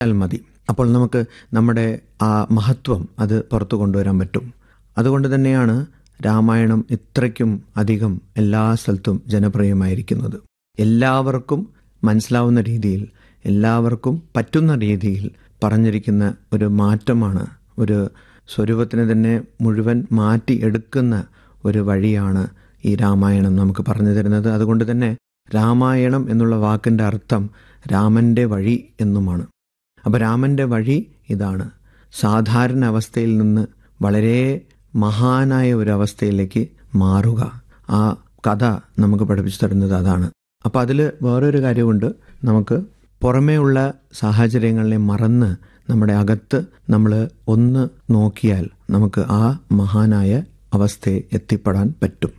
ാൽ മതി അപ്പോൾ നമുക്ക് നമ്മുടെ ആ മഹത്വം അത് പുറത്തു കൊണ്ടുവരാൻ പറ്റും അതുകൊണ്ട് തന്നെയാണ് രാമായണം ഇത്രയ്ക്കും അധികം എല്ലാ സ്ഥലത്തും ജനപ്രിയമായിരിക്കുന്നത് എല്ലാവർക്കും മനസ്സിലാവുന്ന രീതിയിൽ എല്ലാവർക്കും പറ്റുന്ന രീതിയിൽ പറഞ്ഞിരിക്കുന്ന ഒരു മാറ്റമാണ് ഒരു സ്വരൂപത്തിനെ തന്നെ മുഴുവൻ മാറ്റി എടുക്കുന്ന ഒരു വഴിയാണ് ഈ രാമായണം നമുക്ക് പറഞ്ഞു തരുന്നത് അതുകൊണ്ട് തന്നെ രാമായണം എന്നുള്ള വാക്കിൻ്റെ അർത്ഥം രാമൻ്റെ വഴി എന്നുമാണ് അപ്പോൾ രാമൻ്റെ വഴി ഇതാണ് സാധാരണ അവസ്ഥയിൽ നിന്ന് വളരെ മഹാനായ ഒരു അവസ്ഥയിലേക്ക് മാറുക ആ കഥ നമുക്ക് പഠിപ്പിച്ചു തരുന്നത് അതാണ് അപ്പോൾ അതിൽ വേറൊരു കാര്യമുണ്ട് നമുക്ക് പുറമേ ഉള്ള സാഹചര്യങ്ങളെ മറന്ന് നമ്മുടെ അകത്ത് നമ്മൾ ഒന്ന് നോക്കിയാൽ നമുക്ക് ആ മഹാനായ അവസ്ഥയെ എത്തിപ്പെടാൻ പറ്റും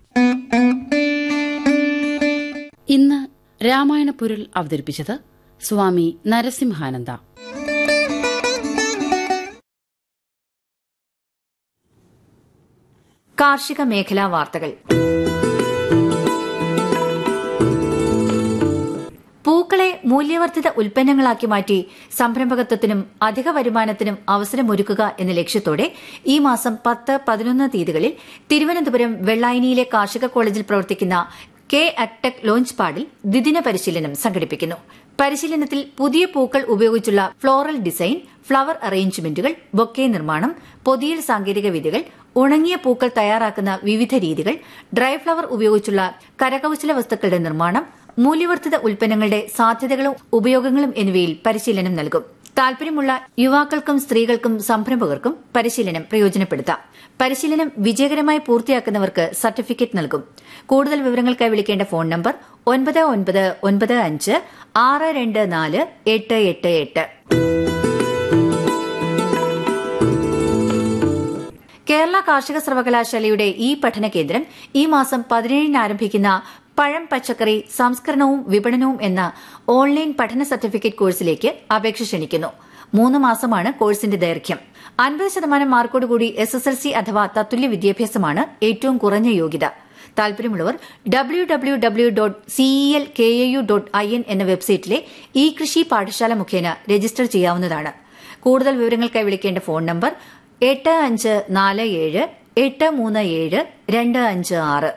ഇന്ന് രാമായണ പൊരുൾ അവതരിപ്പിച്ചത് സ്വാമി നരസിംഹാനന്ദ കാർഷിക മേഖലാ വാർത്തകൾ പൂക്കളെ മൂല്യവർദ്ധിത ഉൽപ്പന്നങ്ങളാക്കി മാറ്റി സംരംഭകത്വത്തിനും അധിക വരുമാനത്തിനും അവസരമൊരുക്കുക എന്ന ലക്ഷ്യത്തോടെ ഈ മാസം പത്ത് പതിനൊന്ന് തീയതികളിൽ തിരുവനന്തപുരം വെള്ളായനിയിലെ കാർഷിക കോളേജിൽ പ്രവർത്തിക്കുന്ന കെ അക്ടെക് ലോഞ്ച് പാഡിൽ ദ്വിദിന പരിശീലനം സംഘടിപ്പിക്കുന്നു പരിശീലനത്തിൽ പുതിയ പൂക്കൾ ഉപയോഗിച്ചുള്ള ഫ്ലോറൽ ഡിസൈൻ ഫ്ലവർ അറേഞ്ച്മെന്റുകൾ ബൊക്കെ നിർമ്മാണം പൊതിയൽ സാങ്കേതിക വിദ്യകൾ ഉണങ്ങിയ പൂക്കൾ തയ്യാറാക്കുന്ന വിവിധ രീതികൾ ഡ്രൈ ഫ്ലവർ ഉപയോഗിച്ചുള്ള കരകൌശല വസ്തുക്കളുടെ നിർമ്മാണം മൂല്യവർദ്ധിത ഉൽപ്പന്നങ്ങളുടെ സാധ്യതകളും ഉപയോഗങ്ങളും എന്നിവയിൽ പരിശീലനം നൽകും താൽപര്യമുള്ള യുവാക്കൾക്കും സ്ത്രീകൾക്കും സംരംഭകർക്കും പരിശീലനം പ്രയോജനപ്പെടുത്താം പരിശീലനം വിജയകരമായി പൂർത്തിയാക്കുന്നവർക്ക് സർട്ടിഫിക്കറ്റ് നൽകും കൂടുതൽ വിവരങ്ങൾക്കായി വിളിക്കേണ്ട ഫോൺ നമ്പർ ഒൻപത് ഒൻപത് ഒൻപത് അഞ്ച് ആറ് രണ്ട് നാല് എട്ട് എട്ട് എട്ട് കേരള കാർഷിക സർവകലാശാലയുടെ ഈ പഠന കേന്ദ്രം ഈ മാസം പതിനേഴിന് ആരംഭിക്കുന്ന പഴം പച്ചക്കറി സംസ്കരണവും വിപണനവും എന്ന ഓൺലൈൻ പഠന സർട്ടിഫിക്കറ്റ് കോഴ്സിലേക്ക് അപേക്ഷ ക്ഷണിക്കുന്നു മൂന്ന് മാസമാണ് കോഴ്സിന്റെ ദൈർഘ്യം അൻപത് ശതമാനം മാർക്കോടുകൂടി എസ് എസ് എൽ സി അഥവാ തത്തുല്യ വിദ്യാഭ്യാസമാണ് ഏറ്റവും കുറഞ്ഞ യോഗ്യത താൽപര്യമുള്ളവർ W W W dot CEL K A U dot I N എന്ന വെബ്സൈറ്റിലെ ഇ കൃഷി പാഠശാല മുഖേന രജിസ്റ്റർ ചെയ്യാവുന്നതാണ് കൂടുതൽ വിവരങ്ങൾക്കായി വിളിക്കേണ്ട ഫോൺ നമ്പർ എട്ട് അഞ്ച് നാല് ഏഴ് എട്ട് മൂന്ന് ഏഴ് രണ്ട് അഞ്ച് ആറ്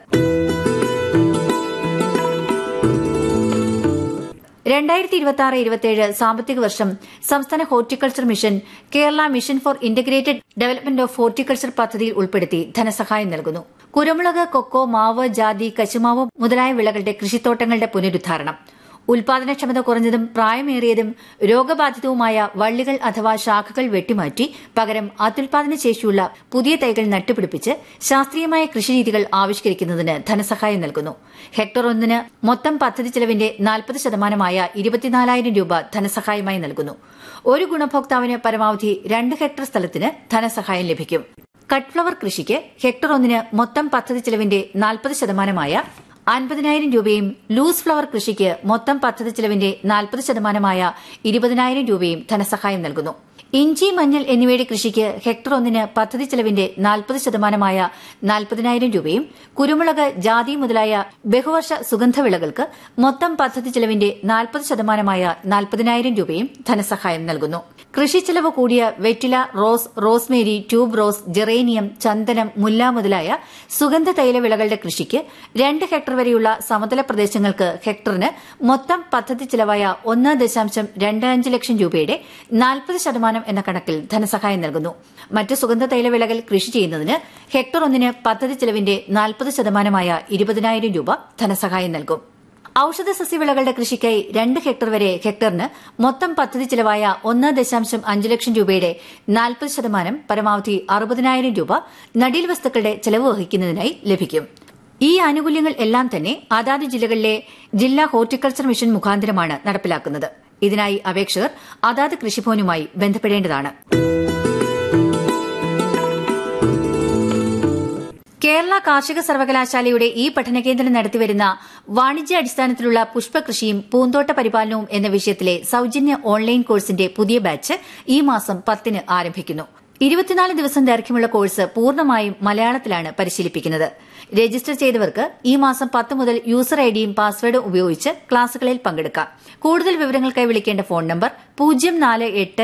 രണ്ടായിരത്തി ഇരുപത്തി ആറ് ഇരുപത്തിയേഴ് സാമ്പത്തിക വർഷം സംസ്ഥാന horticulture mission Kerala mission for integrated development of horticulture പദ്ധതിയിൽ ഉൾപ്പെടുത്തി ധനസഹായം നൽകുന്നു കുരുമുളക് കൊക്കോ മാവ് ജാതി കശുമാവ് മുതലായ വിളകളുടെ കൃഷിത്തോട്ടങ്ങളുടെ പുനരുദ്ധാരണം ഉൽപാദനക്ഷമത കുറഞ്ഞതും പ്രായമേറിയതും രോഗബാധിതവുമായ വള്ളികൾ അഥവാ ശാഖകൾ വെട്ടിമാറ്റി പകരം അത്യുൽപാദന ശേഷിയുള്ള പുതിയ തൈകൾ നട്ടുപിടിപ്പിച്ച് ശാസ്ത്രീയമായ കൃഷിരീതികൾ ആവിഷ്കരിക്കുന്നതിന് ധനസഹായം നൽകുന്നു ഹെക്ടർ ഒന്നിന് മൊത്തം പദ്ധതി ചെലവിന്റെ നാൽപ്പത് ശതമാനമായ ഇരുപത്തിനാലായിരം രൂപ ധനസഹായമായി നൽകുന്നു ഒരു ഗുണഭോക്താവിന് പരമാവധി രണ്ട് ഹെക്ടർ സ്ഥലത്തിന് ധനസഹായം ലഭിക്കും കട്ട് ഫ്ലവർ കൃഷിക്ക് ഹെക്ടർ ഒന്നിന് മൊത്തം പദ്ധതി ചെലവിന്റെ നാൽപ്പത് ശതമാനമായ അൻപതിനായിരം രൂപയും ലൂസ് ഫ്ലവർ കൃഷിക്ക് മൊത്തം പദ്ധതി ചെലവിന്റെ നാൽപ്പത് ശതമാനമായ ഇരുപതിനായിരം രൂപയും ധനസഹായം നൽകുന്നു ഇഞ്ചി മഞ്ഞൾ എന്നിവയുടെ കൃഷിക്ക് ഹെക്ടർ ഒന്നിന് പദ്ധതി ചെലവിന്റെ നാൽപ്പത് ശതമാനമായ നാൽപ്പതിനായിരം രൂപയും കുരുമുളക് ജാതി മുതലായ ബഹുവർഷ സുഗന്ധവിളകൾക്ക് മൊത്തം പദ്ധതി ചെലവിന്റെ നാൽപ്പത് ശതമാനമായ നാൽപ്പതിനായിരം രൂപയും ധനസഹായം നൽകുന്നു കൃഷി ചെലവ് കൂടിയ വെറ്റില rose rosemary tube rose geranium ചന്ദനം മുല്ല മുതലായ സുഗന്ധ തൈല വിളകളുടെ കൃഷിക്ക് രണ്ട് ഹെക്ടർ വരെയുള്ള സമതല പ്രദേശങ്ങൾക്ക് ഹെക്ടറിന് മൊത്തം പദ്ധതി ചെലവായ ഒന്ന് ദശാംശം രണ്ട് അഞ്ച് ലക്ഷം രൂപയുടെ നാൽപ്പത് ശതമാനം എന്ന കണക്കിൽ ധനസഹായം നൽകുന്നു മറ്റ് സുഗന്ധ തൈല വിളകൾ കൃഷി ചെയ്യുന്നതിന് ഹെക്ടർ ഒന്നിന് പദ്ധതി ചെലവിന്റെ നാൽപ്പത് ശതമാനമായ ഇരുപതിനായിരം രൂപ ധനസഹായം നൽകും ഔഷധ സസ്യവിളകളുടെ കൃഷിക്കായി രണ്ട് ഹെക്ടർ വരെ ഹെക്ടറിന് മൊത്തം പദ്ധതി ചെലവായ ഒന്ന് ദശാംശം അഞ്ച് ലക്ഷം രൂപയുടെ നാൽപ്പത് ശതമാനം പരമാവധി അറുപതിനായിരം രൂപ നടീൽ വസ്തുക്കളുടെ ചെലവ് വഹിക്കുന്നതിനായി ലഭിക്കും ഈ ആനുകൂല്യങ്ങൾ എല്ലാം തന്നെ അതാത് ജില്ലകളിലെ ജില്ലാ ഹോർട്ടിക്കൾച്ചർ മിഷൻ മുഖാന്തരമാണ് നടപ്പിലാക്കുന്നത് ഇതിനായി അപേക്ഷകർ അതാത് കൃഷിഭവനുമായി ബന്ധപ്പെടേണ്ടതാണ് കേരള കാർഷിക സർവകലാശാലയുടെ ഈ പഠനകേന്ദ്രം നടത്തിവരുന്ന വാണിജ്യ അടിസ്ഥാനത്തിലുള്ള പുഷ്പകൃഷിയും പൂന്തോട്ട പരിപാലനവും എന്ന വിഷയത്തിലെ സൌജന്യ ഓൺലൈൻ കോഴ്സിന്റെ പുതിയ ബാച്ച് ഈ മാസം പത്തിന് ആരംഭിക്കുന്നു ഇരുപത്തിനാല് ദിവസം ദൈർഘ്യമുള്ള കോഴ്സ് പൂർണ്ണമായും മലയാളത്തിലാണ് പരിശീലിപ്പിക്കുന്നത് രജിസ്റ്റർ ചെയ്തവർക്ക് ഈ മാസം പത്ത് മുതൽ യൂസർ ഐഡിയും പാസ്വേഡും ഉപയോഗിച്ച് ക്ലാസുകളിൽ പങ്കെടുക്കാം കൂടുതൽ വിവരങ്ങൾക്കായി വിളിക്കേണ്ട ഫോൺ നമ്പർ പൂജ്യം നാല് എട്ട്